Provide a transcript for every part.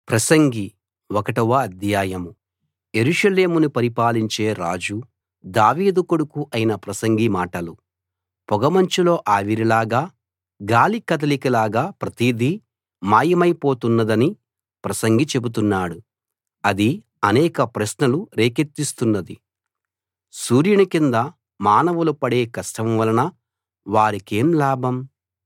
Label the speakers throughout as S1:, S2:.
S1: ప్రసంగి ఒకటవ అధ్యాయం యెరూషలేమును పరిపాలించే రాజు దావీదు కొడుకు అయిన ప్రసంగి మాటలు పొగమంచులో ఆవిరిలాగా గాలి కదలికలాగా ప్రతిదీ మాయమైపోతున్నదని ప్రసంగి చెబుతున్నాడు అది అనేక ప్రశ్నలు రేకెత్తిస్తున్నది సూర్యుని కింద మానవులు పడే కష్టం వలన వారికేం లాభం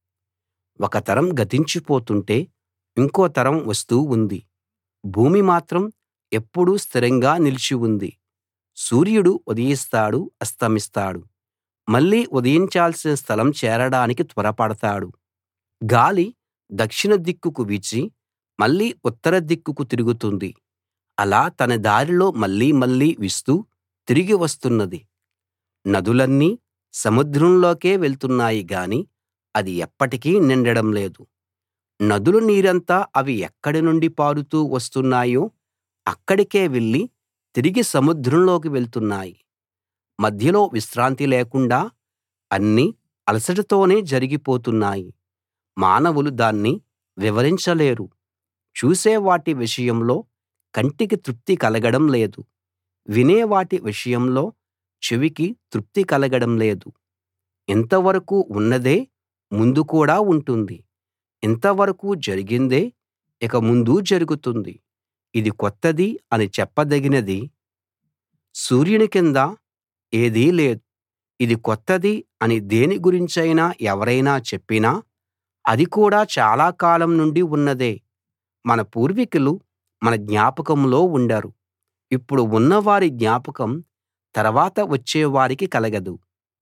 S1: ఒక తరం గతించిపోతుంటే ఇంకో తరం వస్తూ ఉంది భూమి మాత్రం ఎప్పుడూ స్థిరంగా నిలిచి ఉంది సూర్యుడు ఉదయిస్తాడు అస్తమిస్తాడు మళ్ళీ ఉదయించాల్సిన స్థలం చేరడానికి త్వరపడతాడు గాలి దక్షిణ దిక్కుకు వీచి మళ్ళీ ఉత్తర దిక్కుకు తిరుగుతుంది అలా తన దారిలో మళ్ళీ మళ్ళీ వీస్తూ తిరిగి వస్తున్నది నదులన్నీ సముద్రంలోకే వెళ్తున్నాయి గాని అది ఎప్పటికీ నిండడం లేదు నదుల నీరంతా అవి ఎక్కడి నుండి పారుతూ వస్తున్నాయో అక్కడికే వెళ్ళి తిరిగి సముద్రంలోకి వెళ్తున్నాయి మధ్యలో విశ్రాంతి లేకుండా అన్నీ అలసటతోనే జరిగిపోతున్నాయి మానవులు దాన్ని వివరించలేరు చూసే వాటి విషయంలో కంటికి తృప్తి కలగడం లేదు వినే వాటి విషయంలో చెవికి తృప్తి కలగడం లేదు ఇంతవరకూ ఉన్నదే ముందు కూడా ఉంటుంది ఇంతవరకూ జరిగిందే ఇక ముందూ జరుగుతుంది ఇది కొత్తది అని చెప్పదగినది సూర్యుని కింద ఏదీ లేదు ఇది కొత్తది అని దేని గురించైనా ఎవరైనా చెప్పినా అది కూడా చాలా కాలం నుండి ఉన్నదే మన పూర్వీకులు మన జ్ఞాపకంలో ఉండరు ఇప్పుడు ఉన్నవారి జ్ఞాపకం తర్వాత వచ్చే వారికి కలగదు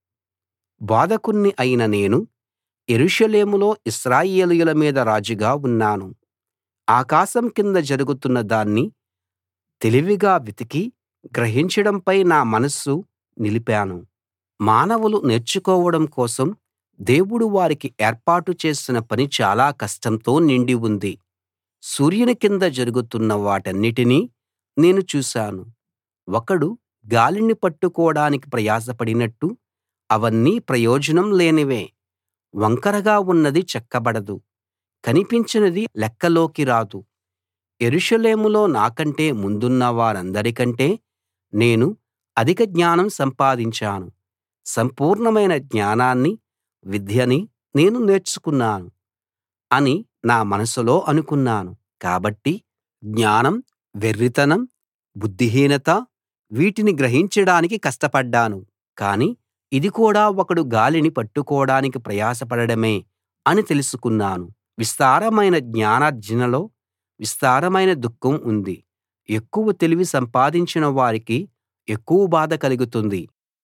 S1: బోధకుణ్ణి అయిన నేను యెరూషలేములో ఇశ్రాయేలీయుల మీద రాజుగా ఉన్నాను ఆకాశం కింద జరుగుతున్న దాన్ని తెలివిగా వెతికి గ్రహించడంపై నా మనస్సు నిలిపాను మానవులు నేర్చుకోవడం కోసం దేవుడు వారికి ఏర్పాటు చేసిన పని చాలా కష్టంతో నిండి ఉంది సూర్యుని కింద జరుగుతున్న వాటన్నిటినీ నేను చూశాను ఒకడు గాలిని పట్టుకోడానికి ప్రయాసపడినట్టు అవన్నీ ప్రయోజనం లేనివే వంకరగా ఉన్నది చెక్కబడదు కనిపించనిది లెక్కలోకి రాదు యెరూషలేములో నాకంటే ముందున్న వారందరికంటే నేను అధిక జ్ఞానం సంపాదించాను సంపూర్ణమైన జ్ఞానాన్ని విద్యని నేను నేర్చుకున్నాను అని నా మనసులో అనుకున్నాను కాబట్టి జ్ఞానం వెర్రితనం బుద్ధిహీనత వీటిని గ్రహించడానికి కష్టపడ్డాను కానీ ఇది కూడా ఒకడు గాలిని పట్టుకోడానికి ప్రయాసపడడమే అని తెలుసుకున్నాను విస్తారమైన జ్ఞానార్జనలో విస్తారమైన దుఃఖం ఉంది ఎక్కువ తెలివి సంపాదించిన వారికి ఎక్కువ బాధ కలుగుతుంది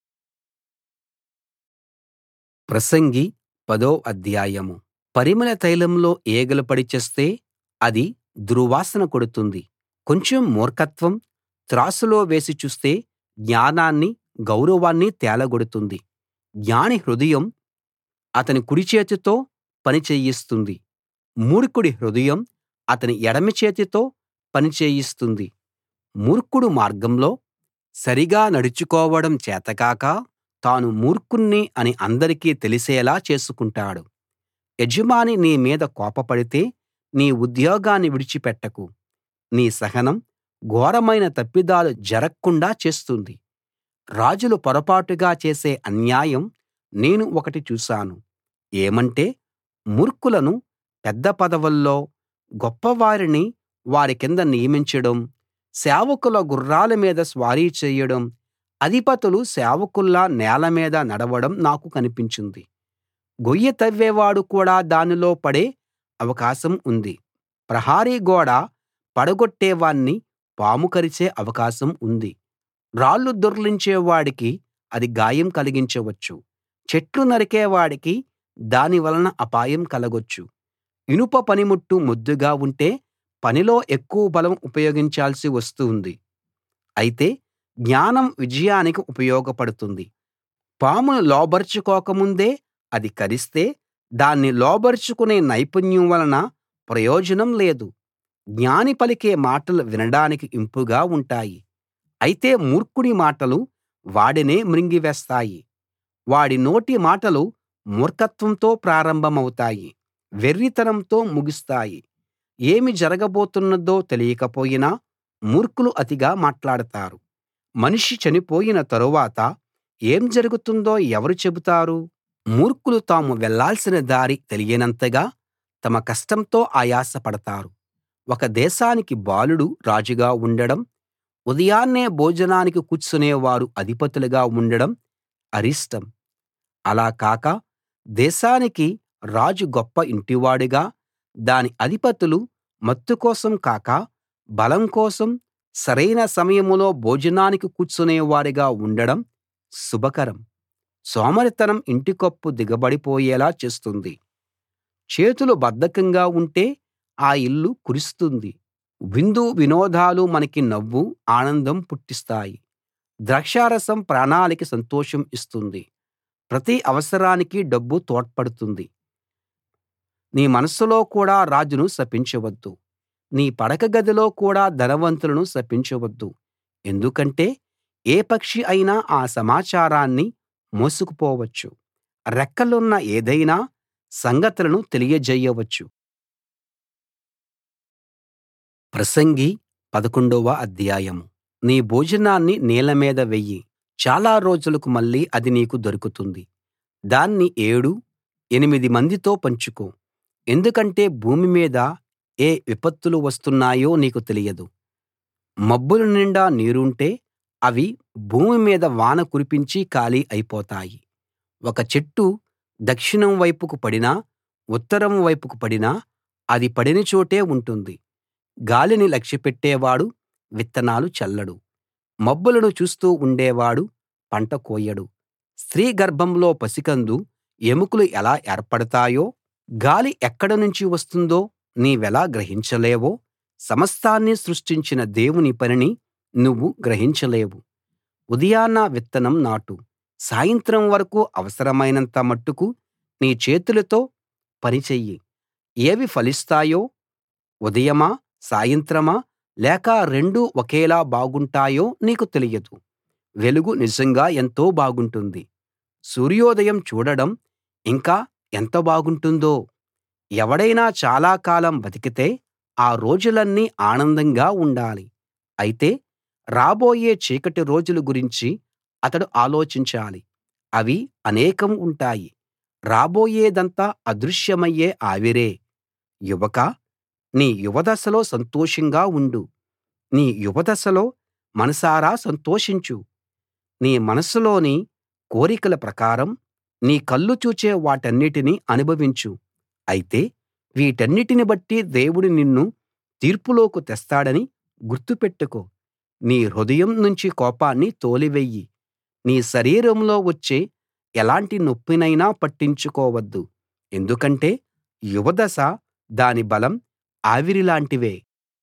S1: ప్రసంగి పదో అధ్యాయం పరిమళ తైలంలో ఈగలు పడి చస్తే అది దుర్వాసన కొడుతుంది కొంచెం మూర్ఖత్వం త్రాసులో వేసి చూస్తే జ్ఞానాన్ని గౌరవాన్ని తేలగొడుతుంది జ్ఞాని హృదయం అతని కుడి చేతితో పని చేయిస్తుంది మూర్ఖుడి హృదయం అతని ఎడమ చేతితో పని చేయిస్తుంది మూర్ఖుడు మార్గంలో సరిగా నడుచుకోవడం చేతకాక తాను మూర్ఖుణ్ణి అని అందరికీ తెలిసేలా చేసుకుంటాడు యజమాని నీ మీద కోపపడితే నీ ఉద్యోగాన్ని విడిచిపెట్టకు నీ సహనం ఘోరమైన తప్పిదాలు జరక్కుండా చేస్తుంది రాజులు పొరపాటుగా చేసే అన్యాయం నేను ఒకటి చూశాను ఏమంటే మూర్ఖులను పెద్ద పదవుల్లో గొప్పవారిని వారి కింద నియమించడం సేవకుల గుర్రాల మీద స్వారీ చేయడం అధిపతులు సేవకుల్లా నేల మీద నడవడం నాకు కనిపించింది గొయ్యి తవ్వేవాడు కూడా దానిలో పడే అవకాశం ఉంది ప్రహరీ గోడ పడగొట్టేవాణ్ణి పాము కరిచే అవకాశం ఉంది రాళ్లు దొర్లించే వాడికి అది గాయం కలిగించవచ్చు చెట్లు నరికేవాడికి దాని వలన అపాయం కలగొచ్చు ఇనుప పనిముట్టు మొద్దుగా ఉంటే పనిలో ఎక్కువ బలం ఉపయోగించాల్సి వస్తుంది అయితే జ్ఞానం విజయానికి ఉపయోగపడుతుంది పామును లోబరచుకోకముందే అది కరిస్తే దాన్ని లోబరచుకునే నైపుణ్యం వలన ప్రయోజనం లేదు జ్ఞాని పలికే మాటలు వినడానికి ఇంపుగా ఉంటాయి అయితే మూర్ఖుడి మాటలు వాడినే మృంగివేస్తాయి వాడి నోటి మాటలు మూర్ఖత్వంతో ప్రారంభమవుతాయి వెర్రితనంతో ముగుస్తాయి ఏమి జరగబోతున్నదో తెలియకపోయినా మూర్ఖులు అతిగా మాట్లాడతారు మనిషి చనిపోయిన తరువాత ఏం జరుగుతుందో ఎవరు చెబుతారు మూర్ఖులు తాము వెళ్ళాల్సిన దారి తెలియనంతగా తమ కష్టంతో ఆయాసపడతారు ఒక దేశానికి బాలుడు రాజుగా ఉండడం ఉదయాన్నే భోజనానికి కూర్చునేవారు అధిపతులుగా ఉండడం అరిష్టం అలా కాక దేశానికి రాజు గొప్ప ఇంటివాడుగా దాని అధిపతులు మత్తు కోసం కాక బలం కోసం సరైన సమయంలో భోజనానికి కూర్చునేవారుగా ఉండడం శుభకరం సోమరితనం ఇంటికప్పు దిగబడిపోయేలా చేస్తుంది చేతులు బద్ధకంగా ఉంటే ఆ ఇల్లు కురుస్తుంది విందు వినోదాలు మనకి నవ్వు ఆనందం పుట్టిస్తాయి ద్రాక్షారసం ప్రాణాలకి సంతోషం ఇస్తుంది ప్రతి అవసరానికి డబ్బు తోడ్పడుతుంది నీ మనస్సులో కూడా రాజును శపించవద్దు నీ పడక గదిలో కూడా ధనవంతులను శపించవద్దు ఎందుకంటే ఏ పక్షి అయినా ఆ సమాచారాన్ని మోసుకుపోవచ్చు రెక్కలున్న ఏదైనా సంగతులను తెలియజేయవచ్చు ప్రసంగి పదకొండవ అధ్యాయం నీ భోజనాన్ని నీళ్ల మీద వెయ్యి చాలా రోజులకు మళ్ళీ అది నీకు దొరుకుతుంది దాన్ని ఏడు ఎనిమిది మందితో పంచుకో ఎందుకంటే భూమి మీద ఏ విపత్తులు వస్తున్నాయో నీకు తెలియదు మబ్బుల నిండా నీరుంటే అవి భూమి మీద వాన కురిపించి ఖాళీ అయిపోతాయి ఒక చెట్టు దక్షిణం వైపుకు పడినా ఉత్తరం వైపుకు పడినా అది పడిన చోటే ఉంటుంది గాలిని లక్ష్యపెట్టేవాడు విత్తనాలు చల్లడు మబ్బులను చూస్తూ ఉండేవాడు పంట కోయడు స్త్రీ గర్భంలో పసికందు ఎముకలు ఎలా ఏర్పడతాయో గాలి ఎక్కడ నుంచి వస్తుందో నీవెలా గ్రహించలేవో సమస్తాన్ని సృష్టించిన దేవుని పనిని నువ్వు గ్రహించలేవు ఉదయాన విత్తనం నాటు సాయంత్రం వరకు అవసరమైనంత మట్టుకు నీ చేతులతో పని చెయ్యి ఏవి ఫలిస్తాయో ఉదయమా సాయంత్రమా లేక రెండూ ఒకేలా బాగుంటాయో నీకు తెలియదు వెలుగు నిజంగా ఎంతో బాగుంటుంది సూర్యోదయం చూడడం ఇంకా ఎంత బాగుంటుందో ఎవడైనా చాలా కాలం బతికితే ఆ రోజులన్నీ ఆనందంగా ఉండాలి అయితే రాబోయే చీకటి రోజుల గురించి అతడు ఆలోచించాలి అవి అనేకం ఉంటాయి రాబోయేదంతా అదృశ్యమయ్యే ఆవిరే యువకా నీ యువదశలో సంతోషంగా ఉండు నీ యువదశలో మనసారా సంతోషించు నీ మనస్సులోని కోరికల ప్రకారం నీ కళ్ళు చూచే వాటన్నిటిని అనుభవించు అయితే వీటన్నిటిని బట్టి దేవుడు నిన్ను తీర్పులోకి తెస్తాడని గుర్తు పెట్టుకో నీ హృదయం నుంచి కోపాన్ని తోలివెయ్యి నీ శరీరంలో వచ్చే ఎలాంటి నొప్పినైనా పట్టించుకోవద్దు ఎందుకంటే యువదశ దాని బలం ఆవిరిలాంటివే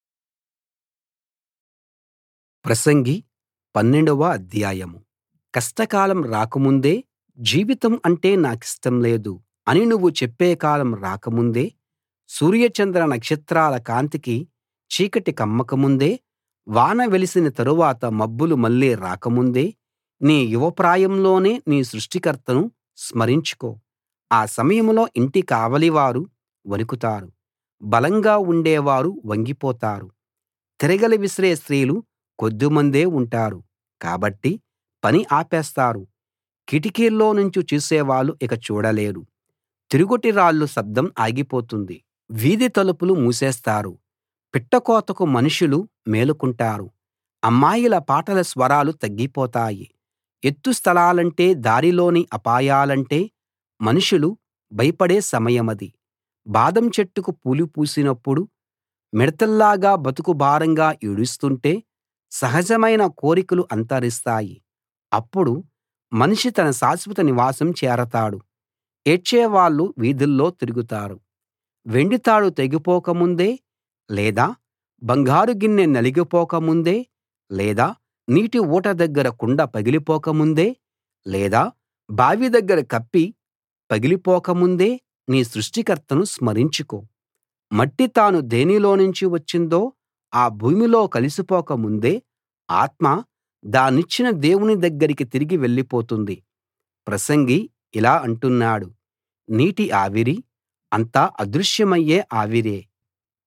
S1: ప్రసంగి పన్నెండవ అధ్యాయం కష్టకాలం రాకముందే జీవితం అంటే నాకిష్టం లేదు అని నువ్వు చెప్పే కాలం రాకముందే సూర్యచంద్ర నక్షత్రాల కాంతికి చీకటి కమ్మకముందే వాన వెలిసిన తరువాత మబ్బులు మళ్ళీ రాకముందే నీ యువప్రాయంలోనే నీ సృష్టికర్తను స్మరించుకో ఆ సమయంలో ఇంటి కావలివారు వణుకుతారు బలంగా ఉండేవారు వంగిపోతారు తిరగలి విసిరే స్త్రీలు కొద్దిమందే ఉంటారు కాబట్టి పని ఆపేస్తారు కిటికీల్లో నుంచి చూసేవాళ్ళు ఇక చూడలేరు తిరుగటి రాళ్ళు శబ్దం ఆగిపోతుంది వీధి తలుపులు మూసేస్తారు పిట్టకోతకు మనుషులు మేలుకుంటారు అమ్మాయిల పాటల స్వరాలు తగ్గిపోతాయి ఎత్తు స్థలాలంటే దారిలోని అపాయాలంటే మనుషులు భయపడే సమయమది బాదం చెట్టుకు పూలు పూసినప్పుడు మిడతల్లాగా బతుకు భారంగా ఈడుస్తుంటే సహజమైన కోరికలు అంతరిస్తాయి అప్పుడు మనిషి తన శాశ్వత నివాసం చేరతాడు ఏడ్చేవాళ్ళు వీధుల్లో తిరుగుతారు వెండి తాడు తెగిపోక ముందే లేదా బంగారు గిన్నె నలిగిపోక ముందే లేదా నీటి ఊట దగ్గర కుండ పగిలిపోక ముందే లేదా బావి దగ్గర కప్పి పగిలిపోక ముందే నీ సృష్టికర్తను స్మరించుకో మట్టి తాను దేనిలోనుంచి వచ్చిందో ఆ భూమిలో కలిసిపోక ముందే ఆత్మ దానిచ్చిన దేవుని దగ్గరికి తిరిగి వెళ్ళిపోతుంది ప్రసంగి ఇలా అంటున్నాడు నీటి ఆవిరి అంతా అదృశ్యమయ్యే ఆవిరే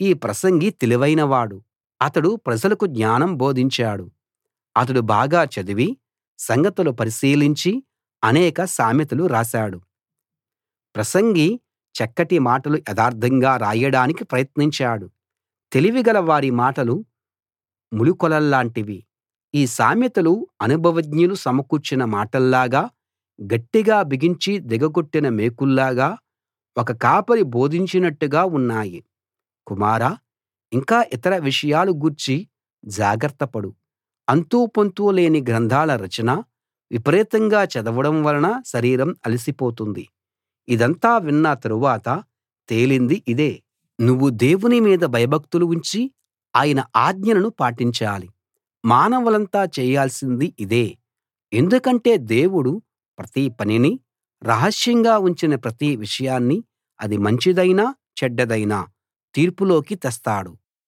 S1: ఈ ప్రసంగి తెలివైనవాడు అతడు ప్రజలకు జ్ఞానం బోధించాడు అతడు బాగా చదివి సంగతులు పరిశీలించి అనేక సామెతలు రాశాడు ప్రసంగి చక్కటి మాటలు యథార్థంగా రాయడానికి ప్రయత్నించాడు తెలివిగల వారి మాటలు ములుకొలల్లాంటివి ఈ సామెతలు అనుభవజ్ఞులు సమకూర్చిన మాటల్లాగా గట్టిగా బిగించి దిగగొట్టిన మేకుల్లాగా ఒక కాపరి బోధించినట్టుగా ఉన్నాయి కుమారా ఇంకా ఇతర విషయాలు గూర్చి జాగ్రత్త పడు అంతూ పొంతూ లేని గ్రంథాల రచన విపరీతంగా చదవడం వలన శరీరం అలసిపోతుంది ఇదంతా విన్న తరువాత తేలింది ఇదే నువ్వు దేవుని మీద భయభక్తులు ఉంచి ఆయన ఆజ్ఞలను పాటించాలి మానవులంతా చేయాల్సింది ఇదే ఎందుకంటే దేవుడు ప్రతి పనినీ రహస్యంగా ఉంచిన ప్రతి విషయాన్నీ అది మంచిదైనా చెడ్డదైనా తీర్పులోకి తెస్తాడు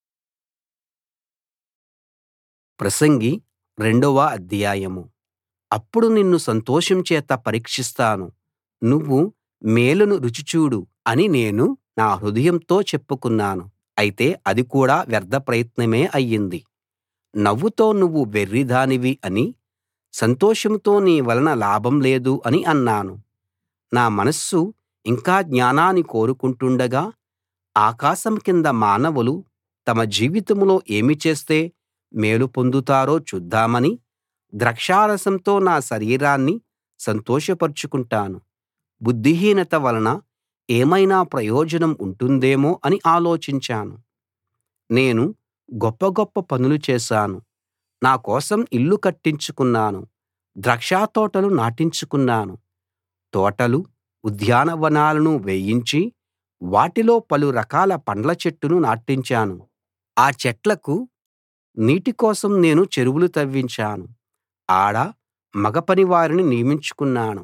S1: ప్రసంగి రెండవ అధ్యాయం అప్పుడు నిన్ను సంతోషం చేత పరీక్షిస్తాను నువ్వు మేలును రుచి చూడు అని నేను నా హృదయంతో చెప్పుకున్నాను అయితే అది కూడా వ్యర్థ ప్రయత్నమే అయ్యింది నవ్వుతో నువ్వు వెర్రిదానివి అని సంతోషంతో నీ వలన లాభం లేదు అని అన్నాను నా మనస్సు ఇంకా జ్ఞానాన్ని కోరుకుంటుండగా ఆకాశం కింద మానవులు తమ జీవితంలో ఏమి చేస్తే మేలు పొందుతారో చూద్దామని ద్రాక్షారసంతో నా శరీరాన్ని సంతోషపరుచుకుంటాను బుద్ధిహీనత వలన ఏమైనా ప్రయోజనం ఉంటుందేమో అని ఆలోచించాను నేను గొప్ప గొప్ప పనులు చేశాను నా కోసం ఇల్లు కట్టించుకున్నాను ద్రాక్షతోటలు నాటించుకున్నాను తోటలు ఉద్యానవనాలను వేయించి వాటిలో పలు రకాల పండ్ల చెట్టును నాటించాను ఆ చెట్లకు నీటి కోసం నేను చెరువులు తవ్వించాను ఆడ మగ పనివారిని నియమించుకున్నాను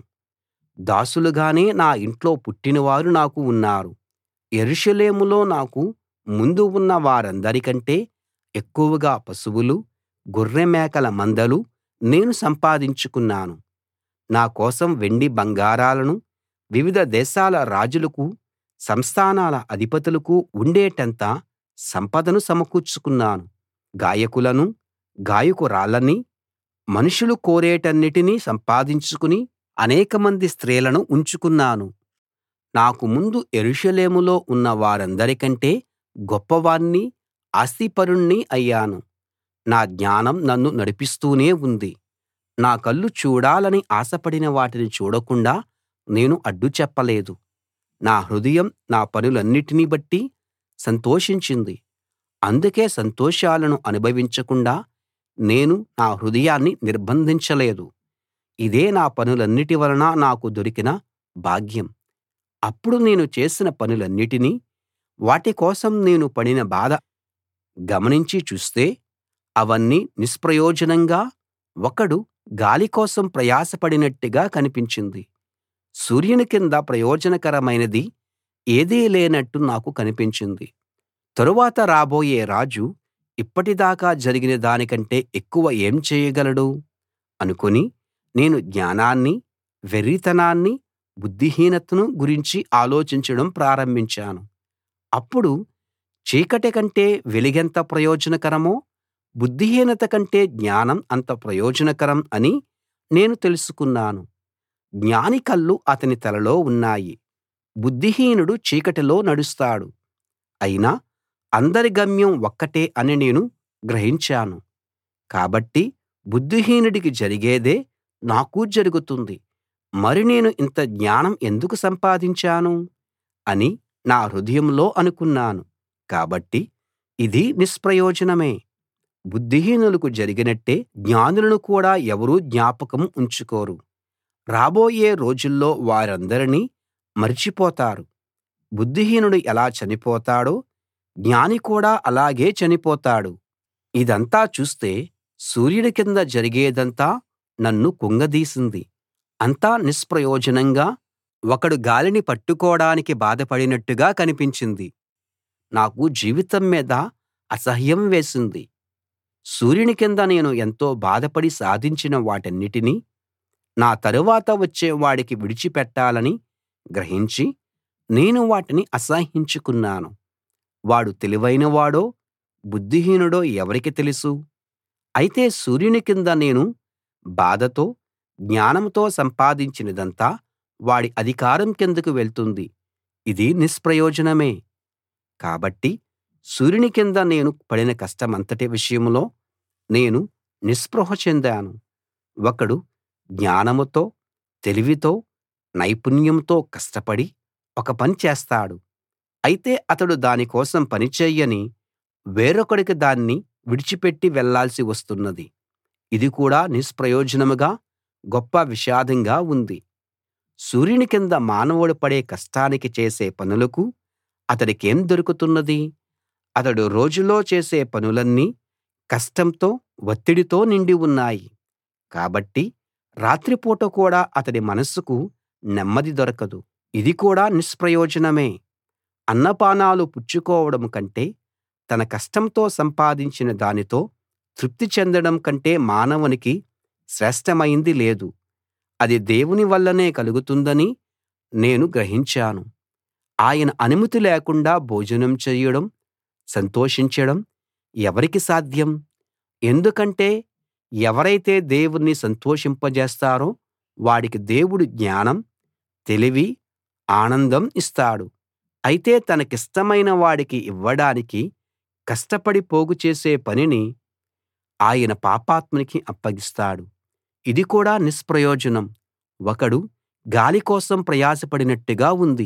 S1: దాసులుగానే నా ఇంట్లో పుట్టినవారు నాకు ఉన్నారు యెరూషలేములో నాకు ముందు ఉన్న వారందరికంటే ఎక్కువగా పశువులు గొర్రెమేకల మందలు నేను సంపాదించుకున్నాను నా కోసం వెండి బంగారాలను వివిధ దేశాల రాజులకు సంస్థానాల అధిపతులకు ఉండేటంత సంపదను సమకూర్చుకున్నాను గాయకులను గాయకురాళ్ళని మనుషులు కోరేటన్నిటినీ సంపాదించుకుని అనేకమంది స్త్రీలను ఉంచుకున్నాను నాకు ముందు యెరూషలేములో ఉన్న వారందరికంటే గొప్పవాణ్ణి ఆస్తిపరుణ్ణి అయ్యాను నా జ్ఞానం నన్ను నడిపిస్తూనే ఉంది నా కళ్ళు చూడాలని ఆశపడిన వాటిని చూడకుండా నేను అడ్డు చెప్పలేదు నా హృదయం నా పనులన్నిటిని బట్టి సంతోషించింది అందుకే సంతోషాలను అనుభవించకుండా నేను నా హృదయాన్ని నిర్బంధించలేదు ఇదే నా పనులన్నిటి వలన నాకు దొరికిన భాగ్యం అప్పుడు నేను చేసిన పనులన్నిటినీ వాటి కోసం నేను పడిన బాధ గమనించి చూస్తే అవన్నీ నిష్ప్రయోజనంగా ఒకడు గాలి కోసం ప్రయాసపడినట్టుగా కనిపించింది సూర్యుని కింద ప్రయోజనకరమైనది ఏదీ లేనట్టు నాకు కనిపించింది తరువాత రాబోయే రాజు ఇప్పటిదాకా జరిగిన దానికంటే ఎక్కువ ఏం చేయగలడు అనుకుని నేను జ్ఞానాన్ని వెర్రితనాన్ని బుద్ధిహీనతను గురించి ఆలోచించడం ప్రారంభించాను అప్పుడు చీకటి కంటే వెలుగెంత ప్రయోజనకరమో బుద్ధిహీనత కంటే జ్ఞానం అంత ప్రయోజనకరం అని నేను తెలుసుకున్నాను జ్ఞాని కళ్ళు అతని తలలో ఉన్నాయి బుద్ధిహీనుడు చీకటిలో నడుస్తాడు అయినా అందరి గమ్యం ఒక్కటే అని నేను గ్రహించాను కాబట్టి బుద్ధిహీనుడికి జరిగేదే నాకు జరుగుతుంది మరి నేను ఇంత జ్ఞానం ఎందుకు సంపాదించాను అని నా హృదయంలో అనుకున్నాను కాబట్టి ఇది నిష్ప్రయోజనమే బుద్ధిహీనులకు జరిగినట్టే జ్ఞానులను కూడా ఎవరూ జ్ఞాపకం ఉంచుకోరు రాబోయే రోజుల్లో వారందరినీ మరిచిపోతారు బుద్ధిహీనుడు ఎలా చనిపోతాడో జ్ఞాని కూడా అలాగే చనిపోతాడు ఇదంతా చూస్తే సూర్యుడి కింద జరిగేదంతా నన్ను కుంగదీసింది అంతా నిష్ప్రయోజనంగా ఒకడు గాలిని పట్టుకోడానికి బాధపడినట్టుగా కనిపించింది నాకు జీవితం మీద అసహ్యం వేసింది సూర్యుని కింద నేను ఎంతో బాధపడి సాధించిన వాటన్నిటినీ నా తరువాత వచ్చే వాడికి విడిచిపెట్టాలని గ్రహించి నేను వాటిని అసహ్యించుకున్నాను వాడు తెలివైనవాడో బుద్ధిహీనుడో ఎవరికి తెలుసు అయితే సూర్యుని కింద నేను బాధతో జ్ఞానంతో సంపాదించినదంతా వాడి అధికారం కిందకు వెళ్తుంది ఇది నిష్ప్రయోజనమే కాబట్టి సూర్యుని కింద నేను పడిన కష్టమంతటి విషయంలో నేను నిస్పృహ చెందాను ఒకడు జ్ఞానంతో తెలివితో నైపుణ్యంతో కష్టపడి ఒక పని చేస్తాడు అయితే అతడు దాని కోసం పని చెయ్యని వేరొకడికి దాన్ని విడిచిపెట్టి వెళ్ళాల్సి వస్తున్నది ఇది కూడా నిష్ప్రయోజనంగా గొప్ప విషాదంగా ఉంది సూర్యుని కింద మానవుడు పడే కష్టానికి చేసే పనులకు అతడికేం దొరుకుతున్నది అతడు రోజులో చేసే పనులన్నీ కష్టంతో ఒత్తిడితో నిండి ఉన్నాయి కాబట్టి రాత్రిపూట కూడా అతడి మనస్సుకు నెమ్మది దొరకదు ఇది కూడా నిష్ప్రయోజనమే అన్నపానాలు పుచ్చుకోవడం కంటే తన కష్టంతో సంపాదించిన దానితో తృప్తి చెందడం కంటే మానవునికి శ్రేష్ఠమైంది లేదు అది దేవుని వల్లనే కలుగుతుందని నేను గ్రహించాను ఆయన అనుమతి లేకుండా భోజనం చేయడం సంతోషించడం ఎవరికి సాధ్యం ఎందుకంటే ఎవరైతే దేవుణ్ణి సంతోషింపజేస్తారో వాడికి దేవుడు జ్ఞానం తెలివి ఆనందం ఇస్తాడు అయితే తనకిష్టమైన వాడికి ఇవ్వడానికి కష్టపడి పోగు చేసే పనిని ఆయన పాపాత్మునికి అప్పగిస్తాడు ఇది కూడా నిష్ప్రయోజనం ఒకడు గాలి కోసం ప్రయాసపడినట్టుగా ఉంది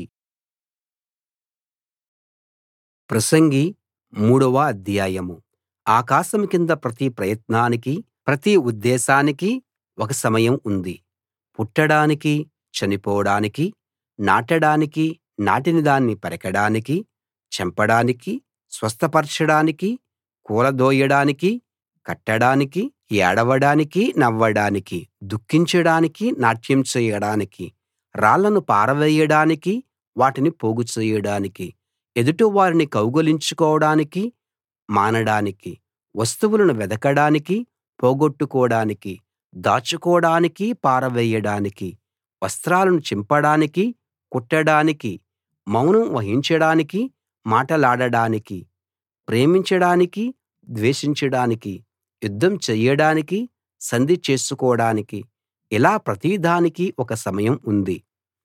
S1: ప్రసంగి మూడవ అధ్యాయం ఆకాశం కింద ప్రతి ప్రయత్నానికి ప్రతి ఉద్దేశానికి ఒక సమయం ఉంది పుట్టడానికి చనిపోడానికి నాటడానికి నాటిన దాన్ని పెరకడానికి చంపడానికి స్వస్థపరచడానికి కూలదోయడానికి కట్టడానికి ఏడవడానికి నవ్వడానికి దుఃఖించడానికి నాట్యం చేయడానికి రాళ్లను పారవేయడానికి వాటిని పోగు చేయడానికి ఎదుటివారిని కౌగిలించుకోవడానికి మానడానికి వస్తువులను వెదకడానికి పోగొట్టుకోడానికి దాచుకోడానికి పారవేయడానికి వస్త్రాలను చింపడానికి కుట్టడానికి మౌనం వహించడానికి మాటలాడడానికి ప్రేమించడానికి ద్వేషించడానికి యుద్ధం చెయ్యడానికి సంధి చేసుకోడానికి ఇలా ప్రతిదానికీ ఒక సమయం ఉంది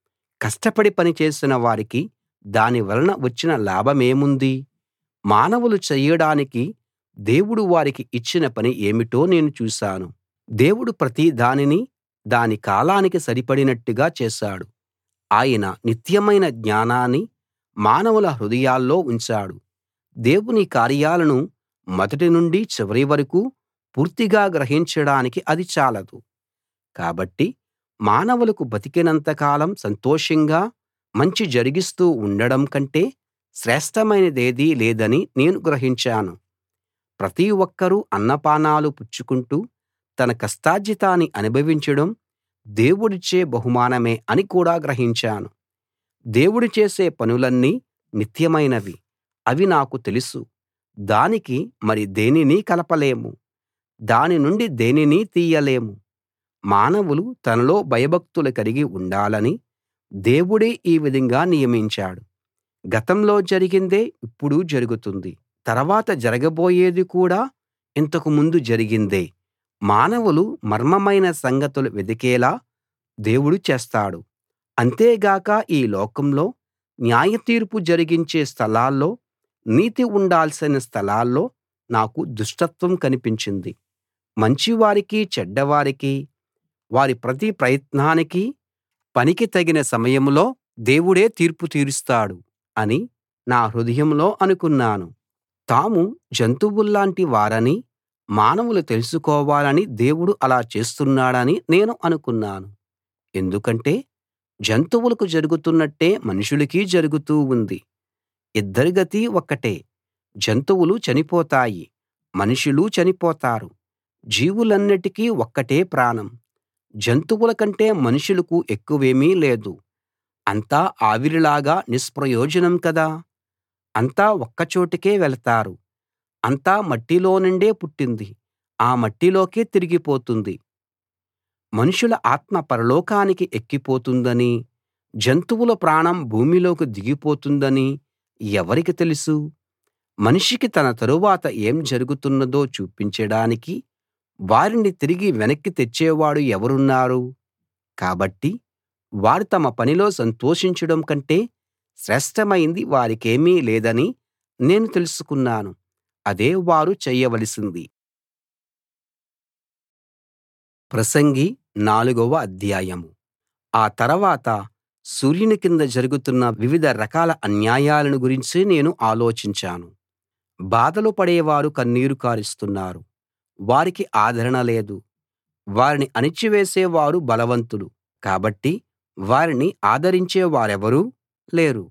S1: కష్టపడి పని చేసిన వారికి దాని వలన వచ్చిన లాభమేముంది మానవులు చెయ్యడానికి దేవుడు వారికి ఇచ్చిన పని ఏమిటో నేను చూశాను దేవుడు ప్రతి దానినీ దాని కాలానికి సరిపడినట్టుగా చేశాడు ఆయన నిత్యమైన జ్ఞానాన్ని మానవుల హృదయాల్లో ఉంచాడు దేవుని కార్యాలను మొదటి నుండి చివరి వరకూ పూర్తిగా గ్రహించడానికి అది చాలదు కాబట్టి మానవులకు బతికినంత కాలం సంతోషంగా మంచి జరిగిస్తూ ఉండడం కంటే శ్రేష్ఠమైనదేదీ లేదని నేను గ్రహించాను ప్రతి ఒక్కరూ అన్నపానాలు పుచ్చుకుంటూ తన కష్టార్జితాన్ని అనుభవించడం దేవుడిచ్చే బహుమానమే అని కూడా గ్రహించాను దేవుడు చేసే పనులన్నీ నిత్యమైనవి అవి నాకు తెలుసు దానికి మరి దేనినీ కలపలేము దాని నుండి దేనినీ తీయలేము మానవులు తనలో భయభక్తులు కలిగి ఉండాలని దేవుడే ఈ విధంగా నియమించాడు గతంలో జరిగిందే ఇప్పుడు జరుగుతుంది తర్వాత జరగబోయేది కూడా ఇంతకు ముందు జరిగిందే మానవులు మర్మమైన సంగతులు వెదికేలా దేవుడు చేస్తాడు అంతేగాక ఈ లోకంలో న్యాయతీర్పు జరిగించే స్థలాల్లో నీతి ఉండాల్సిన స్థలాల్లో నాకు దుష్టత్వం కనిపించింది మంచివారికి చెడ్డవారికి వారి ప్రతి ప్రయత్నానికి పనికి తగిన సమయంలో దేవుడే తీర్పు తీరుస్తాడు అని నా హృదయంలో అనుకున్నాను తాము జంతువుల్లాంటి వారని మానవులు తెలుసుకోవాలని దేవుడు అలా చేస్తున్నాడని నేను అనుకున్నాను ఎందుకంటే జంతువులకు జరుగుతున్నట్టే మనుషులకీ జరుగుతూ ఉంది ఇద్దరి గతి ఒక్కటే జంతువులు చనిపోతాయి మనుషులు చనిపోతారు జీవులన్నిటికీ ఒక్కటే ప్రాణం జంతువుల కంటే మనుషులకు ఎక్కువేమీ లేదు అంతా ఆవిరిలాగా నిష్ప్రయోజనం కదా అంతా ఒక్కచోటికే వెళతారు అంతా మట్టిలో నుండే పుట్టింది ఆ మట్టిలోకే తిరిగిపోతుంది మనుషుల ఆత్మ పరలోకానికి ఎక్కిపోతుందనీ జంతువుల ప్రాణం భూమిలోకి దిగిపోతుందనీ ఎవరికి తెలుసు మనిషికి తన తరువాత ఏం జరుగుతున్నదో చూపించడానికి వారిని తిరిగి వెనక్కి తెచ్చేవాడు ఎవరున్నారు కాబట్టి వారు తమ పనిలో సంతోషించడం కంటే శ్రేష్ఠమైంది వారికేమీ లేదని నేను తెలుసుకున్నాను అదే వారు చెయ్యవలసింది ప్రసంగి నాలుగవ అధ్యాయం ఆ తర్వాత సూర్యుని కింద జరుగుతున్న వివిధ రకాల అన్యాయాలను గురించి నేను ఆలోచించాను బాధలు పడేవారు కన్నీరు కారుస్తున్నారు వారికి ఆదరణ లేదు వారిని అణిచివేసేవారు బలవంతులు కాబట్టి వారిని ఆదరించే వారెవరూ లేరు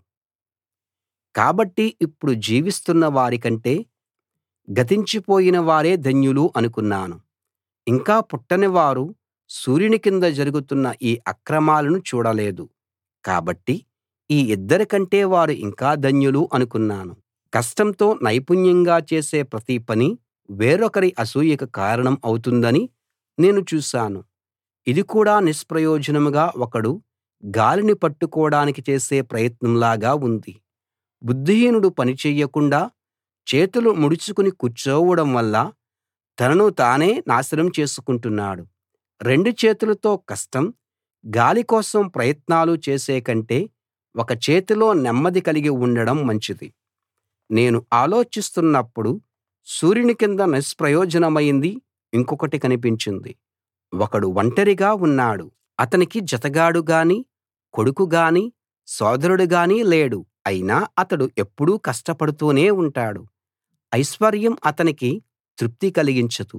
S1: కాబట్టి ఇప్పుడు జీవిస్తున్న వారికంటే గతించిపోయిన వారే ధన్యులు అనుకున్నాను ఇంకా పుట్టని వారు సూర్యుని కింద జరుగుతున్న ఈ అక్రమాలను చూడలేదు కాబట్టి ఈ ఇద్దరి కంటే వారు ఇంకా ధన్యులు అనుకున్నాను కష్టంతో నైపుణ్యంగా చేసే ప్రతి పని వేరొకరి అసూయకు కారణం అవుతుందని నేను చూశాను ఇది కూడా నిష్ప్రయోజనంగా ఒకడు గాలిని పట్టుకోడానికి చేసే ప్రయత్నంలాగా ఉంది బుద్ధిహీనుడు పని చెయ్యకుండా చేతులు ముడుచుకుని కూర్చోవడం వల్ల తనను తానే నాశనం చేసుకుంటున్నాడు రెండు చేతులతో కష్టం గాలి కోసం ప్రయత్నాలు చేసే కంటే ఒక చేతిలో నెమ్మది కలిగి ఉండడం మంచిది నేను ఆలోచిస్తున్నప్పుడు సూర్యుని కింద నిష్ప్రయోజనమైంది ఇంకొకటి కనిపించింది ఒకడు ఒంటరిగా ఉన్నాడు అతనికి జతగాడు గాని కొడుకు గాని సోదరుడు గాని లేడు అయినా అతడు ఎప్పుడూ కష్టపడుతూనే ఉంటాడు ఐశ్వర్యం అతనికి తృప్తి కలిగించదు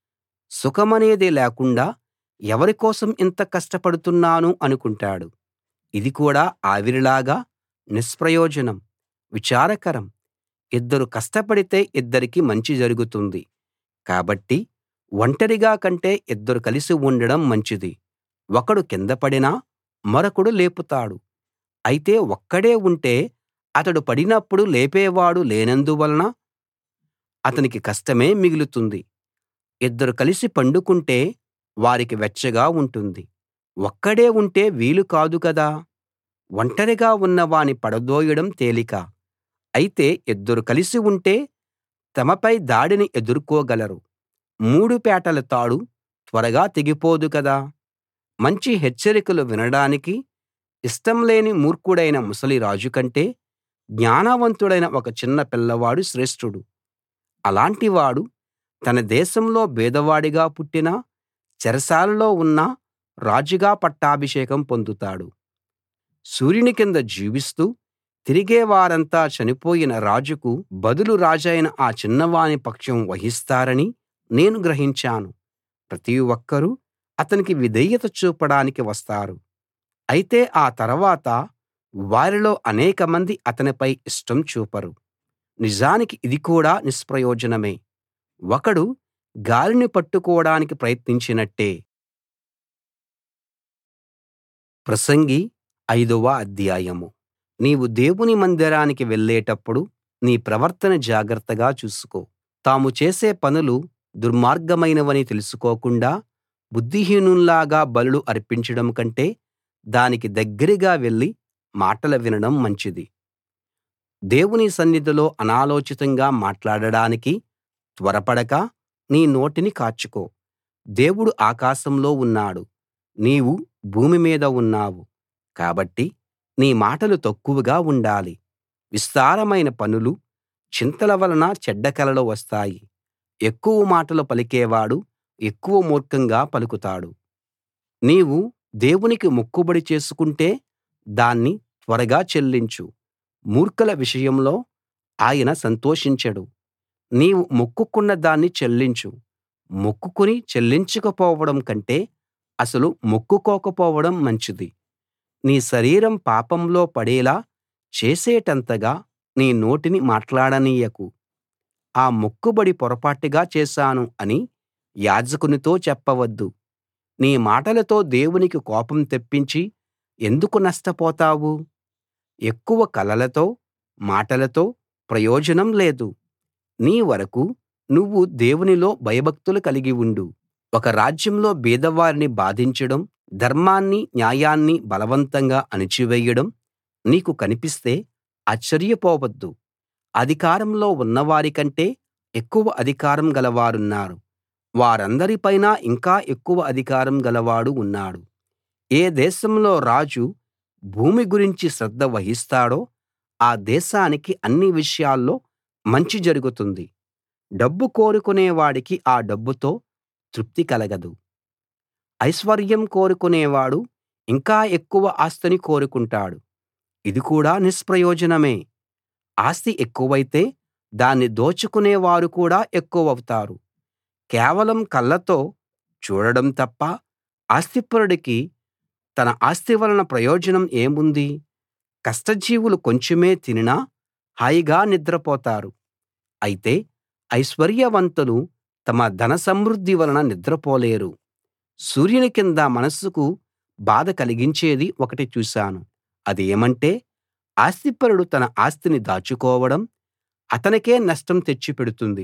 S1: సుఖమనేది లేకుండా ఎవరి కోసం ఇంత కష్టపడుతున్నాను అనుకుంటాడు ఇది కూడా ఆవిరిలాగా నిష్ప్రయోజనం విచారకరం ఇద్దరు కష్టపడితే ఇద్దరికీ మంచి జరుగుతుంది కాబట్టి ఒంటరిగా కంటే ఇద్దరు కలిసి ఉండడం మంచిది ఒకడు కింద పడినా మరొకడు లేపుతాడు అయితే ఒక్కడే ఉంటే అతడు పడినప్పుడు లేపేవాడు లేనందువలన అతనికి కష్టమే మిగులుతుంది ఇద్దరు కలిసి పండుకుంటే వారికి వెచ్చగా ఉంటుంది ఒక్కడే ఉంటే వీలు కాదు కదా ఒంటరిగా ఉన్నవాని పడదోయడం తేలిక అయితే ఇద్దరు కలిసి ఉంటే తమపై దాడిని ఎదుర్కోగలరు మూడు పేటల తాడు త్వరగా తెగిపోదు కదా మంచి హెచ్చరికలు వినడానికి ఇష్టం లేని మూర్ఖుడైన ముసలి రాజు కంటే జ్ఞానవంతుడైన ఒక చిన్న పిల్లవాడు శ్రేష్ఠుడు అలాంటివాడు తన దేశంలో బీదవాడిగా పుట్టినా చెరసాలలో ఉన్నా రాజుగా పట్టాభిషేకం పొందుతాడు సూర్యుని కింద జీవిస్తూ తిరిగే వారంతా చనిపోయిన రాజుకు బదులు రాజైన ఆ చిన్నవాని పక్షం వహిస్తారని నేను గ్రహించాను ప్రతి ఒక్కరూ అతనికి విధేయత చూపడానికి వస్తారు అయితే ఆ తర్వాత వారిలో అనేకమంది అతనిపై ఇష్టం చూపరు నిజానికి ఇది కూడా నిష్ప్రయోజనమే ఒకడు గాలిని పట్టుకోడానికి ప్రయత్నించినట్టే ప్రసంగి ఐదవ అధ్యాయం నీవు దేవుని మందిరానికి వెళ్ళేటప్పుడు నీ ప్రవర్తన జాగ్రత్తగా చూసుకో తాము చేసే పనులు దుర్మార్గమైనవని తెలుసుకోకుండా బుద్ధిహీనుల్లాగా బలులు అర్పించడం కంటే దానికి దగ్గరగా వెళ్లి మాటలు వినడం మంచిది దేవుని సన్నిధిలో అనాలోచితంగా మాట్లాడడానికి త్వరపడక నీ నోటిని కాచుకో దేవుడు ఆకాశంలో ఉన్నాడు నీవు భూమి మీద ఉన్నావు కాబట్టి నీ మాటలు తక్కువగా ఉండాలి విస్తారమైన పనులు చింతల వలన చెడ్డ కలలు వస్తాయి ఎక్కువ మాటలు పలికేవాడు ఎక్కువ మూర్ఖంగా పలుకుతాడు నీవు దేవునికి మొక్కుబడి చేసుకుంటే దాన్ని త్వరగా చెల్లించు మూర్ఖుల విషయంలో ఆయన సంతోషించడు నీవు మొక్కుకున్న దాన్ని చెల్లించు మొక్కుకుని చెల్లించకపోవడం కంటే అసలు మొక్కుకోకపోవడం మంచిది నీ శరీరం పాపంలో పడేలా చేసేటంతగా నీ నోటిని మాట్లాడనీయకు ఆ మొక్కుబడి పొరపాటుగా చేశాను అని యాజకునితో చెప్పవద్దు నీ మాటలతో దేవునికి కోపం తెప్పించి ఎందుకు నష్టపోతావు ఎక్కువ కలలతో మాటలతో ప్రయోజనం లేదు నీ వరకూ నువ్వు దేవునిలో భయభక్తులు కలిగి ఉండు ఒక రాజ్యంలో బీదవారిని బాధించడం ధర్మాన్ని న్యాయాన్ని బలవంతంగా అణిచివేయడం నీకు కనిపిస్తే ఆశ్చర్యపోవద్దు అధికారంలో ఉన్నవారి కంటే ఎక్కువ అధికారం గలవారున్నారు వారందరి పైనా ఇంకా ఎక్కువ అధికారం గలవాడు ఉన్నాడు ఏ దేశంలో రాజు భూమి గురించి శ్రద్ధ వహిస్తాడో ఆ దేశానికి అన్ని విషయాల్లో మంచి జరుగుతుంది డబ్బు కోరుకునే వాడికి ఆ డబ్బుతో తృప్తి కలగదు ఐశ్వర్యం కోరుకునేవాడు ఇంకా ఎక్కువ ఆస్తిని కోరుకుంటాడు ఇది కూడా నిష్ప్రయోజనమే ఆస్తి ఎక్కువైతే దాన్ని దోచుకునే వారు కూడా ఎక్కువవుతారు కేవలం కళ్ళతో చూడడం తప్ప ఆస్తిపరుడికి తన ఆస్తి వలన ప్రయోజనం ఏముంది కష్టజీవులు కొంచెమే తినినా హాయిగా నిద్రపోతారు అయితే ఐశ్వర్యవంతులు తమ ధన సమృద్ధి వలన నిద్రపోలేరు సూర్యుని కింద మనస్సుకు బాధ కలిగించేది ఒకటి చూశాను అదేమంటే ఆస్తిపరుడు తన ఆస్తిని దాచుకోవడం అతనికే నష్టం తెచ్చిపెడుతుంది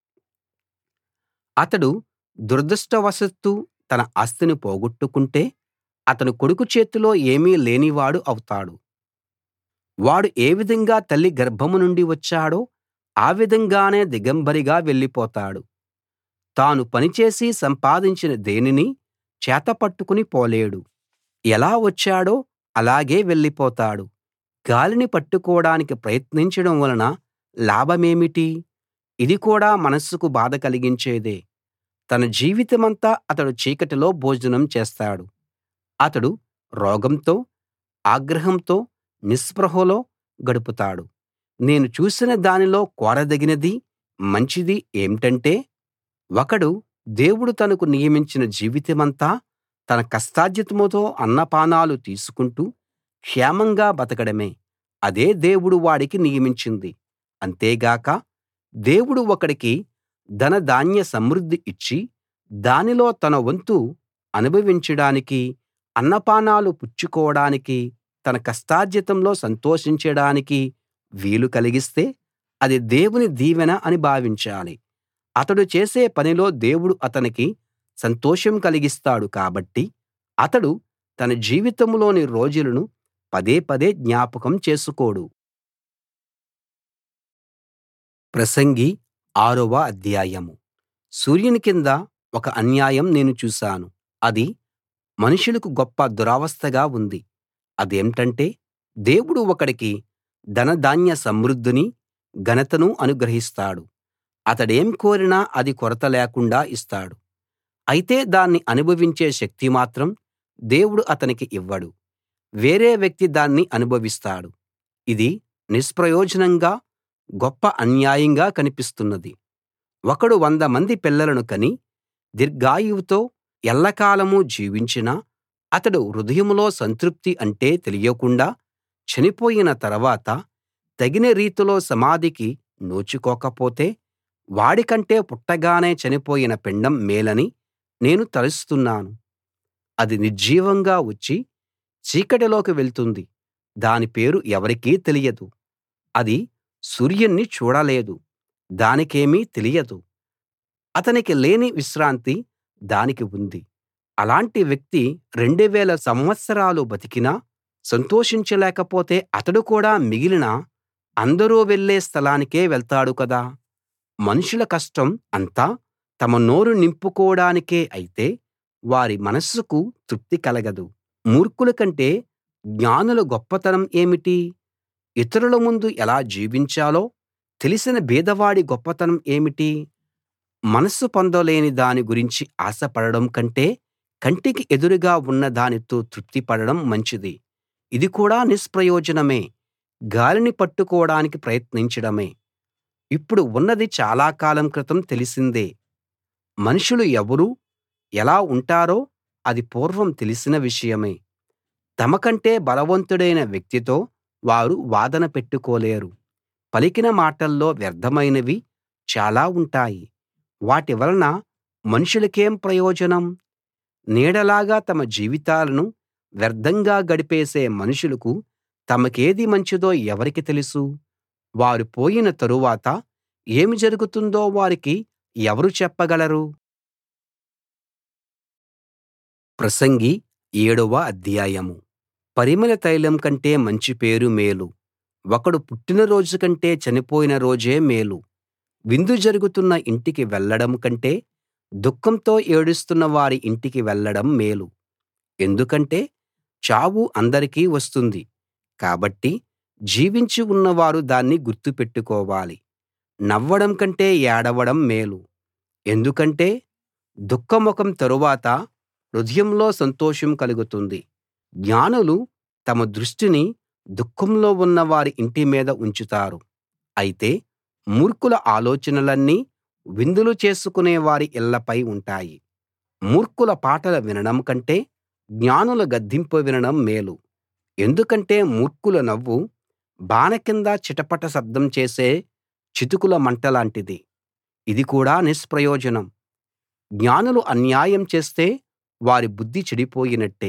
S1: అతడు దురదృష్టవశాత్తు తన ఆస్తిని పోగొట్టుకుంటే అతని కొడుకు చేతిలో ఏమీ లేనివాడు అవుతాడు వాడు ఏ విధంగా తల్లి గర్భం నుండి వచ్చాడో ఆ విధంగానే దిగంబరిగా వెళ్ళిపోతాడు తాను పనిచేసి సంపాదించిన దేనినీ చేతపట్టుకుని పోలేడు ఎలా వచ్చాడో అలాగే వెళ్ళిపోతాడు గాలిని పట్టుకోడానికి ప్రయత్నించడం వలన లాభమేమిటి ఇది కూడా మనస్సుకు బాధ కలిగించేదే తన జీవితమంతా అతడు చీకటిలో భోజనం చేస్తాడు అతడు రోగంతో ఆగ్రహంతో నిస్పృహలో గడుపుతాడు నేను చూసిన దానిలో కోరదగినది మంచిది ఏమిటంటే ఒకడు దేవుడు తనకు నియమించిన జీవితమంతా తన కష్టార్జితంతో అన్నపానాలు తీసుకుంటూ క్షేమంగా బతకడమే అదే దేవుడు వాడికి నియమించింది అంతేగాక దేవుడు ఒకడికి ధనధాన్య సమృద్ధి ఇచ్చి దానిలో తన వంతు అనుభవించడానికి అన్నపానాలు పుచ్చుకోడానికి తన కష్టార్జితంలో సంతోషించడానికి వీలు కలిగిస్తే అది దేవుని దీవెన అని భావించాలి అతడు చేసే పనిలో దేవుడు అతనికి సంతోషం కలిగిస్తాడు కాబట్టి అతడు తన జీవితంలోని రోజులను పదే పదే జ్ఞాపకం చేసుకోడు ప్రసంగి ఆరవ అధ్యాయం సూర్యుని కింద ఒక అన్యాయం నేను చూశాను అది మనుషులకు గొప్ప దురవస్థగా ఉంది అదేంటంటే దేవుడు ఒకడికి ధనధాన్య సమృద్ధిని ఘనతను అనుగ్రహిస్తాడు అతడేం కోరినా అది కొరత లేకుండా ఇస్తాడు అయితే దాన్ని అనుభవించే శక్తి మాత్రం దేవుడు అతనికి ఇవ్వడు వేరే వ్యక్తి దాన్ని అనుభవిస్తాడు ఇది నిష్ప్రయోజనంగా గొప్ప అన్యాయంగా కనిపిస్తున్నది ఒకడు వంద మంది పిల్లలను కని దీర్ఘాయువుతో ఎల్లకాలం జీవించినా అతడు హృదయంలో సంతృప్తి అంటే తెలియకుండా చనిపోయిన తర్వాత తగిన రీతిలో సమాధికి నోచుకోకపోతే వాడికంటే పుట్టగానే చనిపోయిన పిండం మేలని నేను తలుస్తున్నాను అది నిర్జీవంగా వచ్చి చీకటిలోకి వెళ్తుంది దాని పేరు ఎవరికీ తెలియదు అది సూర్యుణ్ణి చూడలేదు దానికేమీ తెలియదు అతనికి లేని విశ్రాంతి దానికి ఉంది అలాంటి వ్యక్తి 2000 సంవత్సరాలు బతికినా సంతోషించలేకపోతే అతడు కూడా మిగిలిన అందరూ వెళ్ళే స్థలానికే వెళ్తాడు కదా మనుషుల కష్టం అంతా తమ నోరు నింపుకోడానికే అయితే వారి మనస్సుకు తృప్తి కలగదు మూర్ఖుల కంటే జ్ఞానుల గొప్పతనం ఏమిటి ఇతరుల ముందు ఎలా జీవించాలో తెలిసిన బీదవాడి గొప్పతనం ఏమిటి మనస్సు పొందలేని దాని గురించి ఆశపడడం కంటే కంటికి ఎదురుగా ఉన్న దానితో తృప్తి పడడం మంచిది ఇది కూడా నిష్ప్రయోజనమే గాలిని పట్టుకోడానికి ప్రయత్నించడమే ఇప్పుడు ఉన్నది చాలా కాలం క్రితం తెలిసిందే మనుషులు ఎవరు ఎలా ఉంటారో అది పూర్వం తెలిసిన విషయమే తమకంటే బలవంతుడైన వ్యక్తితో వారు వాదన పెట్టుకోలేరు పలికిన మాటల్లో వ్యర్థమైనవి చాలా ఉంటాయి వాటి వలన మనుషులకేం ప్రయోజనం నీడలాగా తమ జీవితాలను వ్యర్థంగా గడిపేసే మనుషులకు తమకేది మంచిదో ఎవరికి తెలుసు వారు పోయిన తరువాత ఏమి జరుగుతుందో వారికి ఎవరు చెప్పగలరు ప్రసంగి ఏడవ అధ్యాయం పరిమళ తైలం కంటే మంచి పేరు మేలు ఒకడు పుట్టిన రోజు కంటే చనిపోయిన రోజే మేలు విందు జరుగుతున్న ఇంటికి వెళ్ళడం కంటే దుఃఖంతో ఏడుస్తున్న వారి ఇంటికి వెళ్ళడం మేలు ఎందుకంటే చావు అందరికీ వస్తుంది కాబట్టి జీవించి ఉన్నవారు దాన్ని గుర్తుపెట్టుకోవాలి నవ్వడం కంటే ఏడవడం మేలు ఎందుకంటే దుఃఖముఖం తరువాత హృదయంలో సంతోషం కలుగుతుంది జ్ఞానులు తమ దృష్టిని దుఃఖంలో ఉన్న వారి ఇంటి మీద ఉంచుతారు అయితే మూర్ఖుల ఆలోచనలన్నీ విందులు చేసుకునే వారి ఇళ్ళపై ఉంటాయి మూర్ఖుల పాటలు వినడం కంటే జ్ఞానుల గద్దింపు వినడం మేలు ఎందుకంటే మూర్ఖుల నవ్వు బాన కింద చిటపట శబ్దం చేసే చితుకుల మంటలాంటిది ఇది కూడా నిష్ప్రయోజనం జ్ఞానులు అన్యాయం చేస్తే వారి బుద్ధి చెడిపోయినట్టే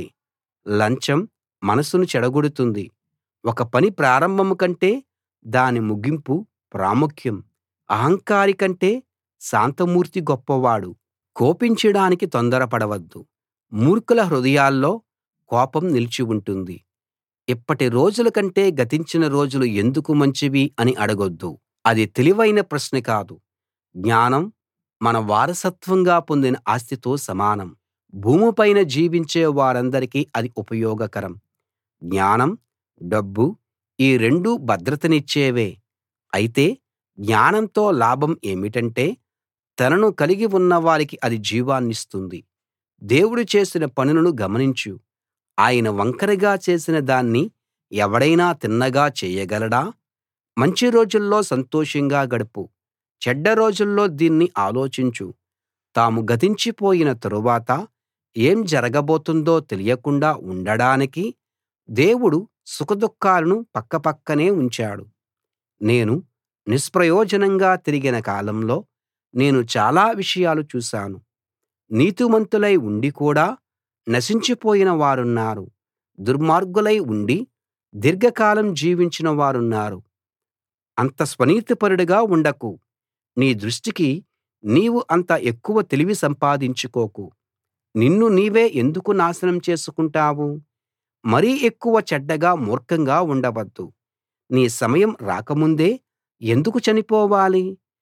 S1: లంచం మనసును చెడగొడుతుంది ఒక పని ప్రారంభం కంటే దాని ముగింపు ప్రాముఖ్యం అహంకారి కంటే శాంతమూర్తి గొప్పవాడు కోపించడానికి తొందరపడవద్దు మూర్ఖుల హృదయాల్లో కోపం నిలిచి ఉంటుంది ఇప్పటి రోజుల కంటే గతించిన రోజులు ఎందుకు మంచివి అని అడగొద్దు అది తెలివైన ప్రశ్న కాదు జ్ఞానం మన వారసత్వంగా పొందిన ఆస్తితో సమానం భూమిపైన జీవించే వారందరికీ అది ఉపయోగకరం జ్ఞానం డబ్బు ఈ రెండూ భద్రతనిచ్చేవే అయితే జ్ఞానంతో లాభం ఏమిటంటే తనను కలిగి ఉన్నవారికి అది జీవాన్నిస్తుంది దేవుడు చేసిన పనులను గమనించు ఆయన వంకరగా చేసిన దాన్ని ఎవడైనా తిన్నగా చేయగలడా మంచి రోజుల్లో సంతోషంగా గడుపు చెడ్డ రోజుల్లో దీన్ని ఆలోచించు తాము గతించిపోయిన తరువాత ఏం జరగబోతుందో తెలియకుండా ఉండడానికి దేవుడు సుఖదుఃఖాలను పక్కపక్కనే ఉంచాడు నేను నిష్ప్రయోజనంగా తిరిగిన కాలంలో నేను చాలా విషయాలు చూశాను నీతిమంతులై ఉండి కూడా నశించిపోయిన వారున్నారు దుర్మార్గులై ఉండి దీర్ఘకాలం జీవించిన వారున్నారు అంత స్వనీతిపరుడుగా ఉండకు నీ దృష్టికి నీవు అంత ఎక్కువ తెలివి సంపాదించుకోకు నిన్ను నీవే ఎందుకు నాశనం చేసుకుంటావు మరీ ఎక్కువ చెడ్డగా మూర్ఖంగా ఉండవద్దు నీ సమయం రాకముందే ఎందుకు చనిపోవాలి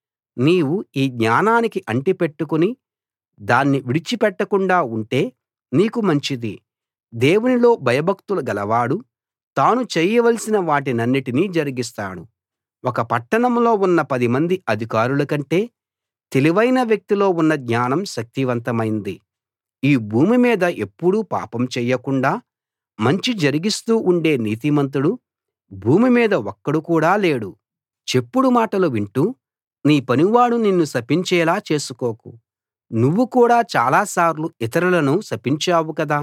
S1: నీవు ఈ జ్ఞానానికి అంటిపెట్టుకుని దాన్ని విడిచిపెట్టకుండా ఉంటే నీకు మంచిది దేవునిలో భయభక్తులు గలవాడు తాను చేయవలసిన వాటినన్నిటినీ జరిగిస్తాడు ఒక పట్టణంలో ఉన్న పదిమంది అధికారుల కంటే తెలివైన వ్యక్తిలో ఉన్న జ్ఞానం శక్తివంతమైంది ఈ భూమి మీద ఎప్పుడూ పాపం చెయ్యకుండా మంచి జరిగిస్తూ ఉండే నీతిమంతుడు భూమి మీద ఒక్కడు కూడా లేడు చెప్పుడు మాటలు వింటూ నీ పనివాడు నిన్ను శపించేలా చేసుకోకు నువ్వు కూడా చాలా సార్లు ఇతరులను శపించావు కదా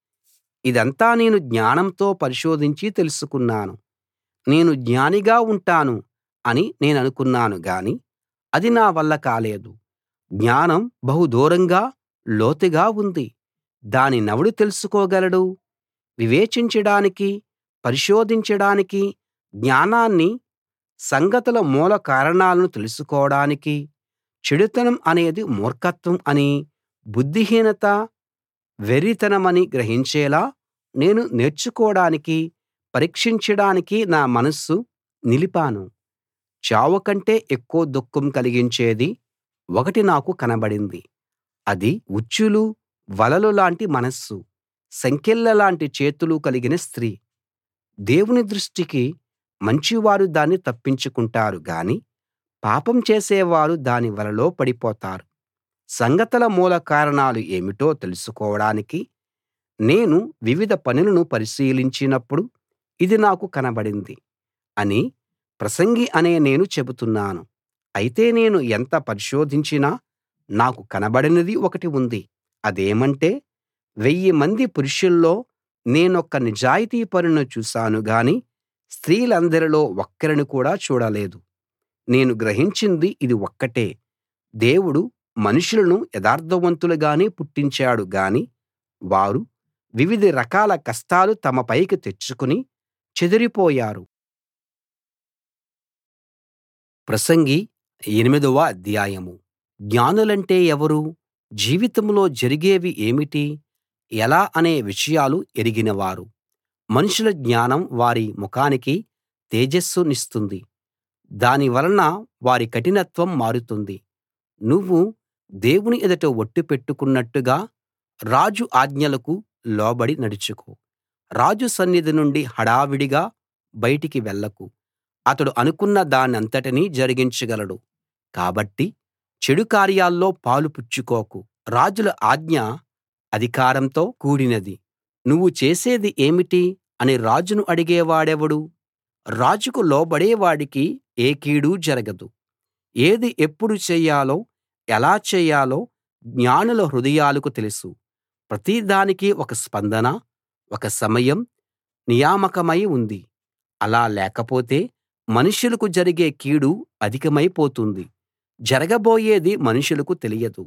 S1: ఇదంతా నేను జ్ఞానంతో పరిశోధించి తెలుసుకున్నాను నేను జ్ఞానిగా ఉంటాను అని నేననుకున్నాను గాని అది నా వల్ల కాలేదు జ్ఞానం బహు దూరంగా లోతుగా ఉంది దానినెవడు తెలుసుకోగలడు వివేచించడానికి పరిశోధించడానికి జ్ఞానాన్ని సంగతుల మూల కారణాలను తెలుసుకోడానికి చెడుతనం అనేది మూర్ఖత్వం అని బుద్ధిహీనత వెర్రితనమని గ్రహించేలా నేను నేర్చుకోడానికి పరీక్షించడానికి నా మనస్సు నిలిపాను చావు కంటే ఎక్కువ దుఃఖం కలిగించేది ఒకటి నాకు కనబడింది అది ఉచ్చులు వలలు లాంటి మనస్సు సంకెళ్లలాంటి చేతులు కలిగిన స్త్రీ దేవుని దృష్టికి మంచివారు దాన్ని తప్పించుకుంటారు గాని పాపం చేసేవారు దాని వలలో పడిపోతారు సంగతుల మూల కారణాలు ఏమిటో తెలుసుకోవడానికి నేను వివిధ పనులను పరిశీలించినప్పుడు ఇది నాకు కనబడింది అని ప్రసంగి అనే నేను చెబుతున్నాను అయితే నేను ఎంత పరిశోధించినా నాకు కనబడనిది ఒకటి ఉంది అదేమంటే వెయ్యి మంది పురుషుల్లో నేనొక్క నిజాయితీపరుని చూశాను గాని స్త్రీలందరిలో ఒక్కరిని కూడా చూడలేదు నేను గ్రహించింది ఇది ఒక్కటే దేవుడు మనుషులను యథార్థవంతులుగానే పుట్టించాడు గాని వారు వివిధ రకాల కష్టాలు తమ పైకి తెచ్చుకుని చెదిరిపోయారు ప్రసంగి ఎనిమిదవ అధ్యాయం జ్ఞానులంటే ఎవరు జీవితంలో జరిగేవి ఏమిటి ఎలా అనే విషయాలు ఎరిగినవారు మనుషుల జ్ఞానం వారి ముఖానికి తేజస్సునిస్తుంది దాని వలన వారి కఠినత్వం మారుతుంది నువ్వు దేవుని ఎదుట ఒట్టు పెట్టుకున్నట్టుగా రాజు ఆజ్ఞలకు లోబడి నడుచుకో రాజు సన్నిధి నుండి హడావిడిగా బయటికి వెళ్ళకు అతడు అనుకున్న దానంతటినీ జరిగించగలడు కాబట్టి చెడు కార్యాల్లో పాలు పుచ్చుకోకు రాజుల ఆజ్ఞ అధికారంతో కూడినది నువ్వు చేసేది ఏమిటి అని రాజును అడిగేవాడెవడు రాజుకు లోబడేవాడికి ఏ కీడూ జరగదు ఏది ఎప్పుడు చెయ్యాలో ఎలా చేయాలో జ్ఞానుల హృదయాలకు తెలుసు ప్రతిదానికీ ఒక స్పందన ఒక సమయం నియామకమై ఉంది అలా లేకపోతే మనుషులకు జరిగే కీడు అధికమైపోతుంది జరగబోయేది మనుషులకు తెలియదు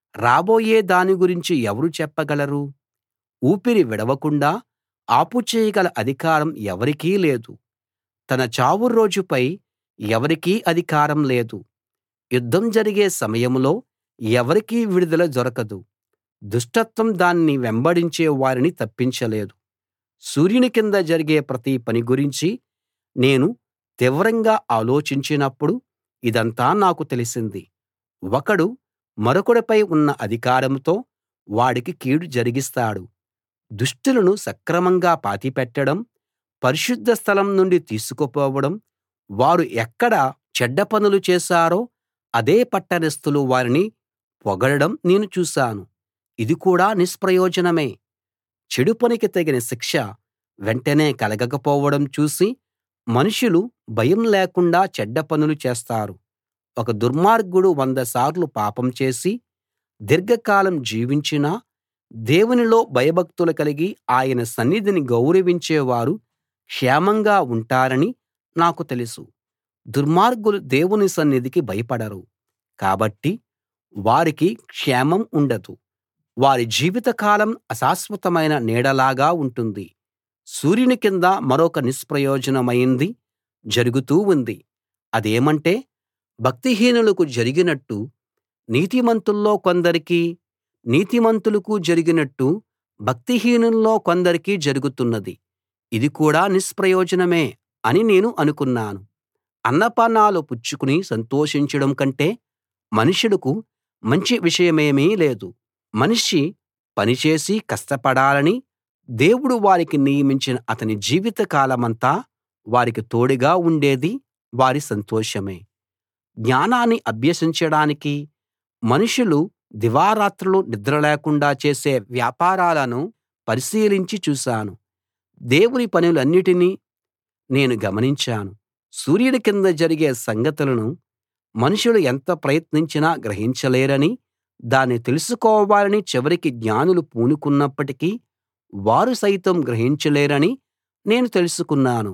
S1: రాబోయే దాని గురించి ఎవరు చెప్పగలరు ఊపిరి విడవకుండా ఆపుచేయగల అధికారం ఎవరికీ లేదు తన చావు రోజుపై ఎవరికీ అధికారం లేదు యుద్ధం జరిగే సమయంలో ఎవరికీ విడుదల దొరకదు దుష్టత్వం దాన్ని వెంబడించే వారిని తప్పించలేదు సూర్యుని కింద జరిగే ప్రతి పని గురించి నేను తీవ్రంగా ఆలోచించినప్పుడు ఇదంతా నాకు తెలిసింది ఒకడు మరొకడిపై ఉన్న అధికారంతో వాడికి కీడు జరిగిస్తాడు దుష్టులను సక్రమంగా పాతిపెట్టడం పరిశుద్ధ స్థలం నుండి తీసుకుపోవడం వారు ఎక్కడ చెడ్డ పనులు చేశారో అదే పట్టణస్థులు వారిని పొగడడం నేను చూశాను ఇది కూడా నిష్ప్రయోజనమే చెడు పనికి తగిన శిక్ష వెంటనే కలగకపోవడం చూసి మనుషులు భయం లేకుండా చెడ్డ పనులు చేస్తారు ఒక దుర్మార్గుడు వంద సార్లు పాపం చేసి దీర్ఘకాలం జీవించినా దేవునిలో భయభక్తులు కలిగి ఆయన సన్నిధిని గౌరవించేవారు క్షేమంగా ఉంటారని నాకు తెలుసు దుర్మార్గులు దేవుని సన్నిధికి భయపడరు కాబట్టి వారికి క్షేమం ఉండదు వారి జీవితకాలం అశాశ్వతమైన నీడలాగా ఉంటుంది సూర్యుని కింద మరొక నిష్ప్రయోజనమైంది జరుగుతూ ఉంది అదేమంటే భక్తిహీనులకు జరిగినట్టు నీతిమంతుల్లో కొందరికి నీతిమంతులకు జరిగినట్టు భక్తిహీనుల్లో కొందరికి జరుగుతున్నది ఇది కూడా నిష్ప్రయోజనమే అని నేను అనుకున్నాను అన్నపానాలు పుచ్చుకుని సంతోషించడం కంటే మనుషులకు మంచి విషయమేమీ లేదు మనిషి పనిచేసి కష్టపడాలని దేవుడు వారికి నియమించిన అతని జీవిత కాలమంతా వారికి తోడుగా ఉండేది వారి సంతోషమే జ్ఞానాన్ని అభ్యసించడానికి మనుషులు దివారాత్రులు నిద్ర లేకుండా చేసే వ్యాపారాలను పరిశీలించి చూశాను దేవుని పనులన్నిటినీ నేను గమనించాను సూర్యుడి కింద జరిగే సంగతులను మనుషులు ఎంత ప్రయత్నించినా గ్రహించలేరని దాన్ని తెలుసుకోవాలని చివరికి జ్ఞానులు పూనుకున్నప్పటికీ వారు సైతం గ్రహించలేరని నేను తెలుసుకున్నాను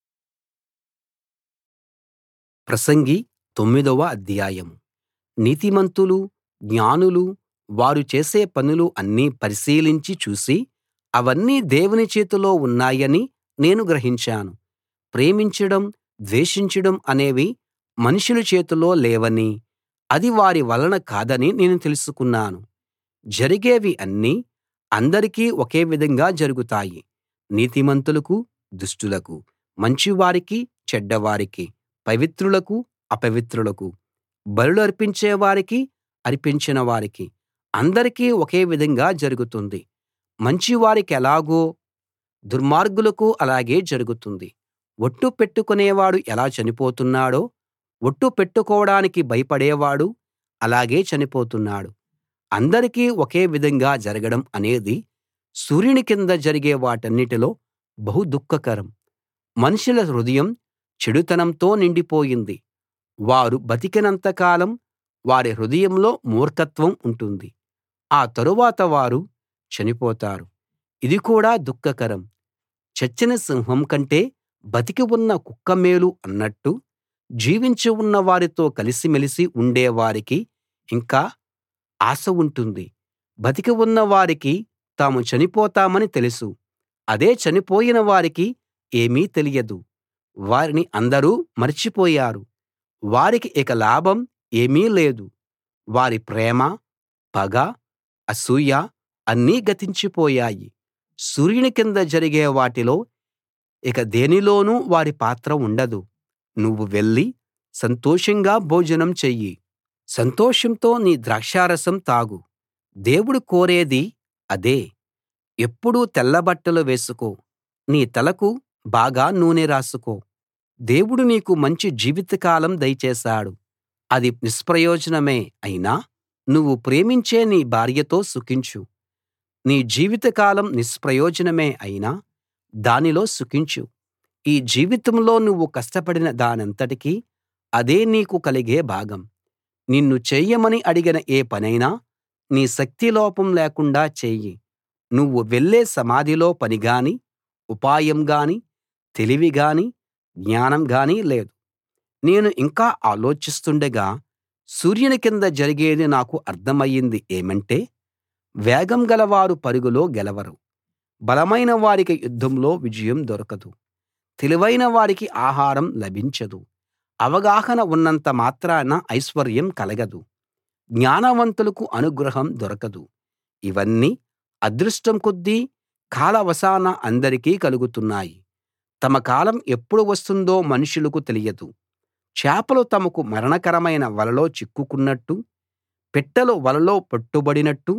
S1: ప్రసంగి తొమ్మిదవ అధ్యాయం నీతిమంతులు జ్ఞానులు వారు చేసే పనులు అన్నీ పరిశీలించి చూసి అవన్నీ దేవుని చేతిలో ఉన్నాయని నేను గ్రహించాను ప్రేమించడం ద్వేషించడం అనేవి మనుషుల చేతిలో లేవని అది వారి వలన కాదని నేను తెలుసుకున్నాను జరిగేవి అన్నీ అందరికీ ఒకే విధంగా జరుగుతాయి నీతిమంతులకు దుష్టులకు మంచివారికి చెడ్డవారికి పవిత్రులకు అపవిత్రులకు బలులర్పించే వారికి అర్పించిన వారికి అందరికీ ఒకే విధంగా జరుగుతుంది మంచివారికెలాగో దుర్మార్గులకు అలాగే జరుగుతుంది ఒట్టు పెట్టుకునేవాడు ఎలా చనిపోతున్నాడో ఒట్టు పెట్టుకోడానికి భయపడేవాడు అలాగే చనిపోతున్నాడు అందరికీ ఒకే విధంగా జరగడం అనేది సూర్యుని కింద జరిగే వాటన్నిటిలో బహు దుఃఖకరం మనుషుల హృదయం చెడుతనంతో నిండిపోయింది వారు బతికినంత కాలం వారి హృదయంలో మూర్ఖత్వం ఉంటుంది ఆ తరువాత వారు చనిపోతారు ఇది కూడా దుఃఖకరం చచ్చిన సింహం కంటే బతికి ఉన్న కుక్క మేలు అన్నట్టు జీవించి ఉన్న వారితో కలిసిమెలిసి ఉండే వారికి ఇంకా ఆశ ఉంటుంది బతికి ఉన్న వారికి తాము చనిపోతామని తెలుసు అదే చనిపోయిన వారికి ఏమీ తెలియదు వారిని అందరూ మర్చిపోయారు వారికి ఇక లాభం ఏమీ లేదు వారి ప్రేమ పగ అసూయ అన్నీ గతించిపోయాయి సూర్యుని కింద జరిగే వాటిలో ఇక దేనిలోనూ వారి పాత్ర ఉండదు నువ్వు వెళ్లి సంతోషంగా భోజనం చెయ్యి సంతోషంతో నీ ద్రాక్షారసం తాగు దేవుడు కోరేది అదే ఎప్పుడూ తెల్ల బట్టలు వేసుకో నీ తలకు బాగా నూనె రాసుకో దేవుడు నీకు మంచి జీవితకాలం దయచేశాడు అది నిష్ప్రయోజనమే అయినా నువ్వు ప్రేమించే నీ భార్యతో సుఖించు నీ జీవితకాలం నిష్ప్రయోజనమే అయినా దానిలో సుఖించు ఈ జీవితంలో నువ్వు కష్టపడిన దానంతటికీ అదే నీకు కలిగే భాగం నిన్ను చెయ్యమని అడిగిన ఏ పనైనా నీ శక్తిలోపం లేకుండా చెయ్యి నువ్వు వెళ్ళే సమాధిలో పని గాని ఉపాయం గాని తెలివి గాని జ్ఞానం గాని లేదు నేను ఇంకా ఆలోచిస్తుండగా సూర్యుని కింద జరిగేది నాకు అర్థమయింది ఏమంటే వేగం గలవారు పరుగులో గెలవరు బలమైన వారికి యుద్ధంలో విజయం దొరకదు తెలివైన వారికి ఆహారం లభించదు అవగాహన ఉన్నంత మాత్రాన ఐశ్వర్యం కలగదు జ్ఞానవంతులకు అనుగ్రహం దొరకదు ఇవన్నీ అదృష్టం కొద్దీ కాలవశాన అందరికీ కలుగుతున్నాయి తమ కాలం ఎప్పుడు వస్తుందో మనుషులకు తెలియదు చేపలు తమకు మరణకరమైన వలలో చిక్కుకున్నట్టు పిట్టలు వలలో పట్టుబడినట్టు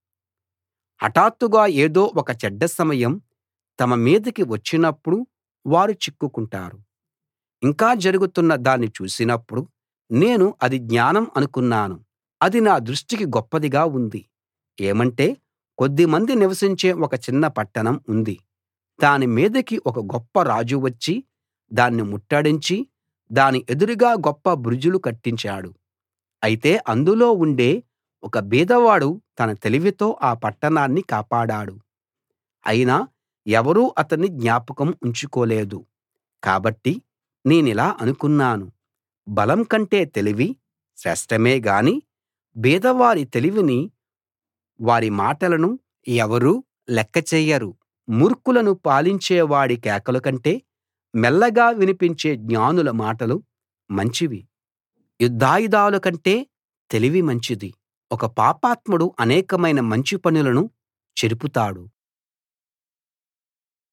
S1: హఠాత్తుగా ఏదో ఒక చెడ్డ సమయం తమ మీదికి వచ్చినప్పుడు వారు చిక్కుకుంటారు ఇంకా జరుగుతున్న దాన్ని చూసినప్పుడు నేను అది జ్ఞానం అనుకున్నాను అది నా దృష్టికి గొప్పదిగా ఉంది ఏమంటే కొద్దిమంది నివసించే ఒక చిన్న పట్టణం ఉంది దాని మీదికి ఒక గొప్ప రాజు వచ్చి దాన్ని ముట్టడించి దాని ఎదురుగా గొప్ప బురుజులు కట్టించాడు అయితే అందులో ఉండే ఒక బీదవాడు తన తెలివితో ఆ పట్టణాన్ని కాపాడాడు అయినా ఎవరూ అతన్ని జ్ఞాపకం ఉంచుకోలేదు కాబట్టి నేనిలా అనుకున్నాను బలం కంటే తెలివి శ్రేష్టమే గాని బీదవారి తెలివిని వారి మాటలను ఎవరూ లెక్క చెయ్యరు మూర్ఖులను పాలించే వాడి కేకల కంటే మెల్లగా వినిపించే జ్ఞానుల మాటలు మంచివి యుద్ధాయుధాల కంటే తెలివి మంచిది ఒక పాపాత్ముడు అనేకమైన మంచి పనులను చెరుపుతాడు